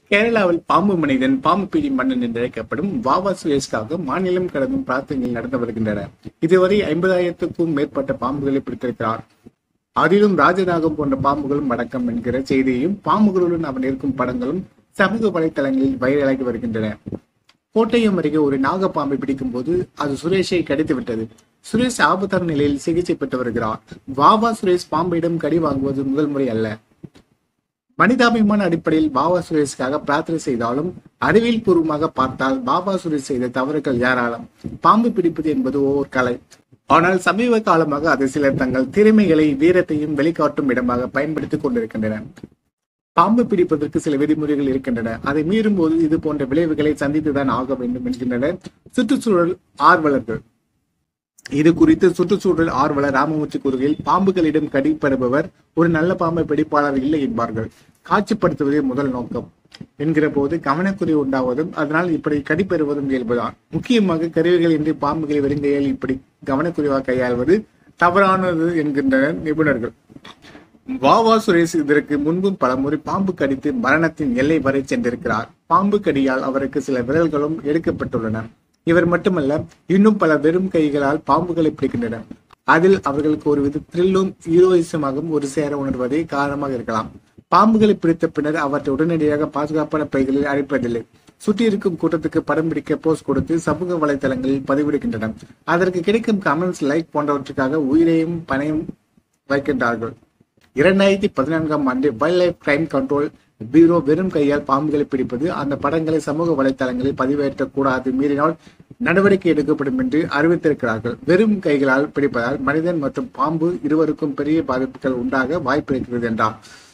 கேரளாவில் பாம்பு மனிதன் பாம்பு பிடி மன்னன் என்று அழைக்கப்படும் வாவா சுரேஷ்காக மாநிலம் கடந்தும் பிரார்த்தனைகள் நடந்து வருகின்றன இதுவரை ஐம்பதாயிரத்துக்கும் மேற்பட்ட பாம்புகளை பிடித்திருக்கிறார் அதிலும் ராஜநாகம் போன்ற பாம்புகளும் அடக்கம் என்கிற செய்தியையும் பாம்புகளுடன் அவன் இருக்கும் படங்களும் சமூக வலைத்தளங்களில் வைரலாகி வருகின்றன கோட்டயம் அருகே ஒரு நாகப்பாம்பை பிடிக்கும் போது அது சுரேஷை கடித்து விட்டது சுரேஷ் ஆபத்தான நிலையில் சிகிச்சை பெற்று வருகிறார் வாவா சுரேஷ் பாம்பிடம் கடி வாங்குவது முதல் முறை அல்ல மனிதாபிமான அடிப்படையில் பாபா சுரேஷுக்காக பிரார்த்தனை செய்தாலும் அறிவியல் பூர்வமாக பார்த்தால் பாபா சுரேஷ் செய்த தவறுகள் யாராலும் பாம்பு பிடிப்பது என்பது ஓர் கலை ஆனால் சமீப காலமாக அதை சிலர் தங்கள் திறமைகளை வீரத்தையும் வெளிக்காட்டும் இடமாக பயன்படுத்திக் கொண்டிருக்கின்றனர் பாம்பு பிடிப்பதற்கு சில விதிமுறைகள் இருக்கின்றன அதை மீறும் போது இது போன்ற விளைவுகளை சந்தித்துதான் ஆக வேண்டும் என்கின்றனர் சுற்றுச்சூழல் ஆர்வலர்கள் இது குறித்து சுற்றுச்சூழல் ஆர்வலர் ராமமூர்த்தி கூறுகையில் பாம்புகளிடம் கடிப்படுபவர் ஒரு நல்ல பாம்பை பிடிப்பாளர் இல்லை என்பார்கள் காட்சிப்படுத்துவதே முதல் நோக்கம் என்கிற போது கவனக்குறை உண்டாவதும் அதனால் இப்படி கடிப்பெறுவதும் இயல்புதான் முக்கியமாக கருவிகள் இன்றி பாம்புகளை வெறுங்கையால் இப்படி கவனக்குறைவாக கையாள்வது தவறானது என்கின்றனர் நிபுணர்கள் வாவா சுரேஷ் இதற்கு முன்பும் பலமுறை பாம்பு கடித்து மரணத்தின் எல்லை வரை சென்றிருக்கிறார் பாம்பு கடியால் அவருக்கு சில விரல்களும் எடுக்கப்பட்டுள்ளன இவர் மட்டுமல்ல இன்னும் பல வெறும் கைகளால் பாம்புகளை பிடிக்கின்றனர் அதில் அவர்களுக்கு ஒரு வித த்ரில்லும் ஹீரோயிசமாகவும் ஒரு சேர உணர்வதே காரணமாக இருக்கலாம் பாம்புகளை பிடித்த பின்னர் அவற்றை உடனடியாக பாதுகாப்பான பைகளில் அழைப்பதில்லை சுற்றி இருக்கும் கூட்டத்துக்கு படம் பிடிக்க போஸ்ட் கொடுத்து சமூக வலைதளங்களில் பதிவிடுகின்றனர் அதற்கு கிடைக்கும் கமெண்ட்ஸ் லைக் போன்றவற்றுக்காக உயிரையும் பணையும் வைக்கின்றார்கள் இரண்டாயிரத்தி பதினான்காம் ஆண்டு wildlife crime control bureau வெறும் கையால் பாம்புகளை பிடிப்பது அந்த படங்களை சமூக வலைதளங்களில் பதிவேற்றக்கூடாது மீறினால் நடவடிக்கை எடுக்கப்படும் என்று அறிவித்திருக்கிறார்கள் வெறும் கைகளால் பிடிப்பதால் மனிதன் மற்றும் பாம்பு இருவருக்கும் பெரிய பாதிப்புகள் உண்டாக வாய்ப்பு இருக்கிறது என்றார்